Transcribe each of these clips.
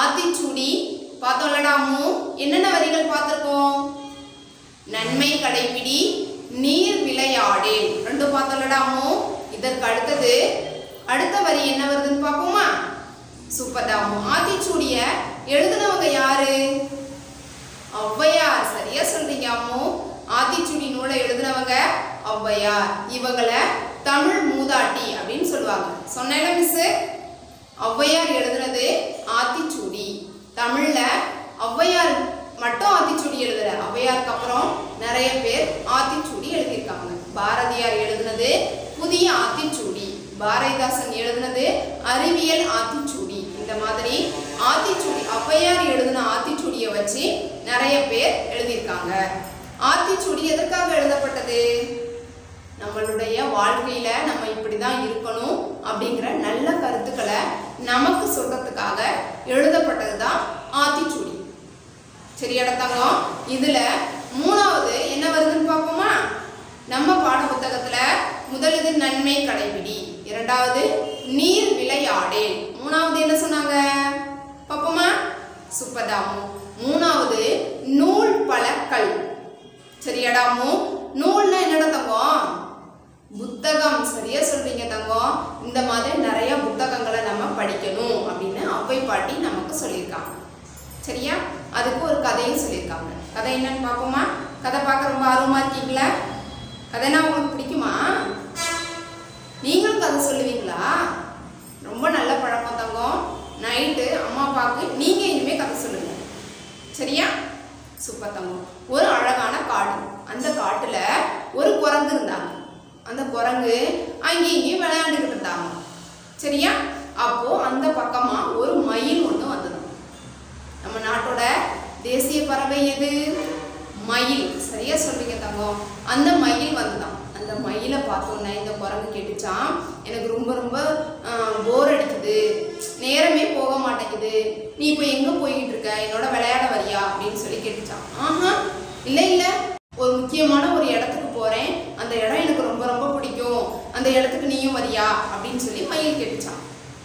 ஆத்திச்சூடி பார்த்தோம்லடாமு என்னென்ன வரிகள் பார்த்துருக்கோம் நன்மை கடைபிடி நீர் விளையாடேன் ரெண்டும் பார்த்தோம்லடாமு இதற்கு அடுத்தது அடுத்த வரி என்ன வருதுன்னு பார்ப்போமா சூப்பர்டாமு ஆத்திச்சூடிய எழுதுனவங்க யாரு ஔவையார் சரியா சொல்றீங்க அம்மு ஆத்திச்சூடி நூலை எழுதுனவங்க ஔவையார் இவங்களை தமிழ் மூதாட்டி அப்படின்னு சொல்லுவாங்க சொன்னேன்ல மிஸ் ஔவையார் எழுதுனது ஆத்திச்சூடி தமிழ்ல ஔவையார் மட்டும் ஆத்திச்சூடி எழுதல ஔவையாருக்கு அப்புறம் நிறைய பேர் ஆத்திச்சூடி எழுதியிருக்காங்க பாரதியார் எழுதுனது புதிய ஆத்திச்சூடி பாரதிதாசன் எழுதுனது அறிவியல் ஆத்திச்சூடி இந்த மாதிரி ஆத்திச்சூடி ஔவையார் எழுதின ஆத்திச்சூடியை வச்சு நிறைய பேர் எழுதியிருக்காங்க ஆத்திச்சூடி எதற்காக எழுதப்பட்டது நம்மளுடைய வாழ்க்கையில நம்ம இப்படிதான் இருக்கணும் அப்படிங்கிற நல்ல கருத்துக்களை நமக்கு சொல்றதுக்காக எழுதப்பட்டது தான் ஆத்திச்சூடி சரியாடா தங்கம் இதுல மூணாவது என்ன வருதுன்னு பார்ப்போமா நம்ம பாட புத்தகத்துல முதலிது நன்மை கடைபிடி இரண்டாவது நீர் விளையாடே மூணாவது என்ன சொன்னாங்க பார்ப்போமா சுப்பதாமு மூணாவது நூல் பழக்கல் சரியாடாமு நூல்னா என்னடா தங்கம் புத்தகம் சரியா சொல்றீங்க தங்கம் இந்த மாதிரி நிறைய புத்தகங்களை நம்ம படிக்கணும் அப்படின்னு அவ்வை பாட்டி நமக்கு சொல்லியிருக்காங்க சரியா அதுக்கு ஒரு கதையும் சொல்லியிருக்காங்க கதை என்னன்னு பார்ப்போமா கதை பார்க்க ரொம்ப ஆர்வமா இருக்கீங்களா கதைனா உங்களுக்கு பிடிக்குமா நீங்களும் கதை சொல்லுவீங்களா ரொம்ப நல்ல பழக்கம் தங்கம் நைட்டு அம்மா அப்பாவுக்கு நீங்க இனிமே கதை சொல்லுங்க சரியா சூப்பர் தங்கம் ஒரு அழகான காடு அந்த காட்டுல ஒரு குரங்கு இருந்தாங்க அந்த குரங்கு அங்கேயும் இங்கேயும் விளையாண்டுக்கிட்டு இருந்தாங்க சரியா அப்போ அந்த பக்கமா ஒரு மயில் ஒன்று வந்தது நம்ம நாட்டோட தேசிய பறவை எது மயில் சரியா சொல்றீங்க தங்கம் அந்த மயில் வந்துதான் அந்த மயிலை பார்த்தோன்னே இந்த குரங்கு கேட்டுச்சான் எனக்கு ரொம்ப ரொம்ப போர் அடிக்குது நேரமே போக மாட்டேங்குது நீ இப்போ எங்க போய்கிட்டு இருக்க என்னோட விளையாட வரியா அப்படின்னு சொல்லி கேட்டுச்சான் ஆஹா இல்லை இல்லை ஒரு முக்கியமான ஒரு இடத்துக்கு போறேன் அந்த இடம் எனக்கு ரொம்ப ரொம்ப பிடிக்கும் அந்த இடத்துக்கு நீயும் வரியா அப்படின்னு சொல்லி மயில் கேட்டுச்சான்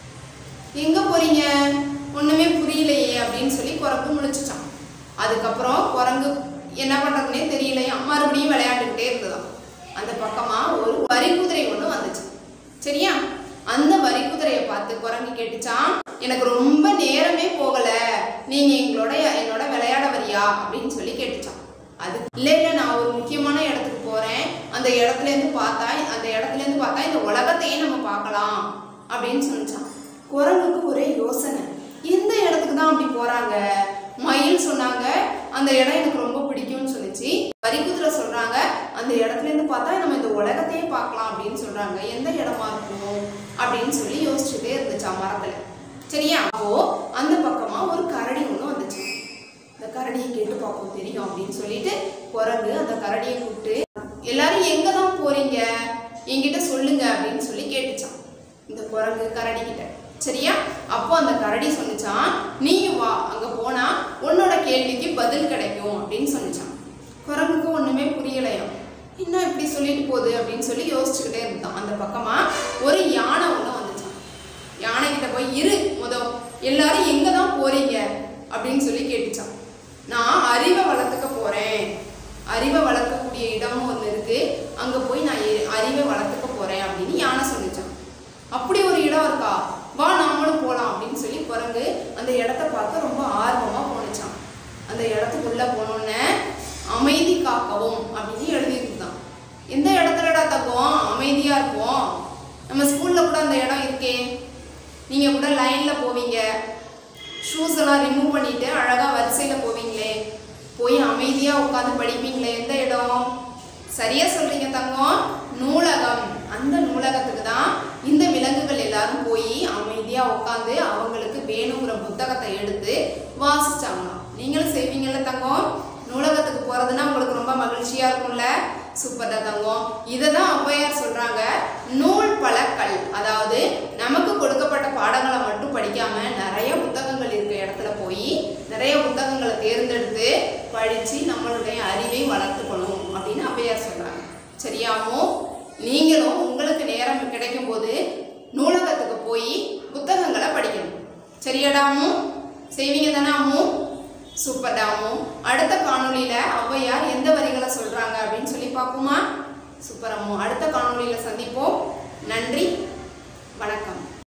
எங்க போறீங்க ஒண்ணுமே புரியலையே அப்படின்னு சொல்லி குரங்கு முழிச்சுச்சான் அதுக்கப்புறம் குரங்கு என்ன பண்றதுனே தெரியலையா மறுபடியும் விளையாண்டுக்கிட்டே இருந்ததாம் அந்த பக்கமா ஒரு வரி குதிரை ஒண்ணு வந்துச்சு சரியா அந்த வரி குதிரையை பார்த்து குரங்கு கேட்டுச்சான் எனக்கு ரொம்ப நேரமே போகல நீங்க எங்களோட என்னோட விளையாட வரியா அப்படின்னு சொல்லி கேட்டுச்சான் அது இல்ல இல்ல நான் ஒரு முக்கியமான இடத்துக்கு போறேன் அந்த இடத்துல இருந்து பார்த்தா அந்த இடத்துல இருந்து பார்த்தா இந்த உலகத்தையே நம்ம பார்க்கலாம் அப்படின்னு சொன்னான் குரங்குக்கு ஒரே யோசனை எந்த இடத்துக்கு தான் அப்படி போறாங்க மயில் சொன்னாங்க அந்த இடம் எனக்கு ரொம்ப பிடிக்கும்னு சொல்லிச்சு வரிக்குதிரை சொல்றாங்க அந்த இடத்துல இருந்து பார்த்தா நம்ம இந்த உலகத்தையே பார்க்கலாம் அப்படின்னு சொல்றாங்க எந்த இடமா இருக்கும் அப்படின்னு சொல்லி யோசிச்சுட்டே இருந்துச்சா மரத்துல சரியா அப்போ அந்த பக்கமா ஒரு கரடி ஒன்று வந்துச்சு இந்த கரடியை கேட்டு பார்ப்போம் தெரியும் அப்படின்னு சொல்லிட்டு குரங்கு அந்த கரடியை கூப்பிட்டு எல்லாரும் எங்க தான் போறீங்க என்கிட்ட சொல்லுங்க அப்படின்னு சொல்லி கேட்டுச்சான் இந்த குரங்கு கரடி கிட்ட சரியா அப்போ அந்த கரடி சொன்னுச்சான் நீயும் வா அங்க போனா உன்னோட கேள்விக்கு பதில் கிடைக்கும் அப்படின்னு சொன்னுச்சான் குரங்குக்கு ஒண்ணுமே புரியலையாம் என்ன இப்படி சொல்லிட்டு போகுது அப்படின்னு சொல்லி யோசிச்சுக்கிட்டே இருந்தான் அந்த பக்கமா ஒரு யானை ஒன்று வந்துச்சான் யானை கிட்ட போய் இரு முத எல்லாரும் எங்க தான் போறீங்க அப்படின்னு சொல்லி கேட்டுச்சான் நான் அறிவை வளர்த்துக்க போறேன் அறிவை வளர்க்கக்கூடிய இடமும் ஒன்று இருக்கு அங்க போய் நான் எ- அறிவை வளர்த்துக்க போறேன் அப்படின்னு யானை சொல்லிச்சான் அப்படி ஒரு இடம் இருக்கா வா நாமளும் போலாம் அப்படின்னு சொல்லி குரங்கு அந்த இடத்த பார்க்க ரொம்ப ஆர்வமா போனுச்சான் அந்த இடத்துக்குள்ள போனோன்னே அமைதி காக்கவும் அப்படின்னு எழுதியிருந்தான் எந்த இடத்துலடா தப்போம் அமைதியா இருப்போம் நம்ம ஸ்கூல்ல கூட அந்த இடம் இருக்கே நீங்க கூட லைன்ல போவீங்க ஷூஸ் எல்லாம் ரிமூவ் பண்ணிட்டு அழகா வரிசையில போவீங்களே போய் அமைதியா உட்காந்து படிப்பீங்களே எந்த இடம் சரியா சொல்றீங்க தங்கம் நூலகம் அந்த நூலகத்துக்கு தான் இந்த விலங்குகள் எல்லாரும் போய் அமைதியா உட்காந்து அவங்களுக்கு வேணுங்கிற புத்தகத்தை எடுத்து வாசிச்சாங்களாம் நீங்களும் செய்வீங்கல்ல தங்கம் நூலகத்துக்கு போறதுன்னா உங்களுக்கு ரொம்ப மகிழ்ச்சியா இருக்கும்ல சூப்பர்டா தங்கம் இதை தான் ஔவையார் சொல்றாங்க நூல் பழக்கல் அதாவது நமக்கு கொடுக்கப்பட்ட பாடங்களை மட்டும் படிக்காம நிறைய புத்தகங்கள் இருக்க இடத்துல போய் நிறைய புத்தகங்களை தேர்ந்தெடுத்து படிச்சு நம்மளுடைய அறிவை வளர்த்துக்கணும் அப்படின்னு ஔவையார் சொல்றாங்க சரியாமோ நீங்களும் உங்களுக்கு நேரம் கிடைக்கும் போது நூலகத்துக்கு போய் புத்தகங்களை படிக்கணும் சரியாடாமோ செய்வீங்க தானே அம்மு சூப்பர் அம்மு அடுத்த காணொளியில ஔவையார் எந்த வரிகளை சொல்றாங்க அப்படின்னு சொல்லி பார்ப்போமா சூப்பர் அம்மு அடுத்த காணொளியில சந்திப்போம் நன்றி வணக்கம்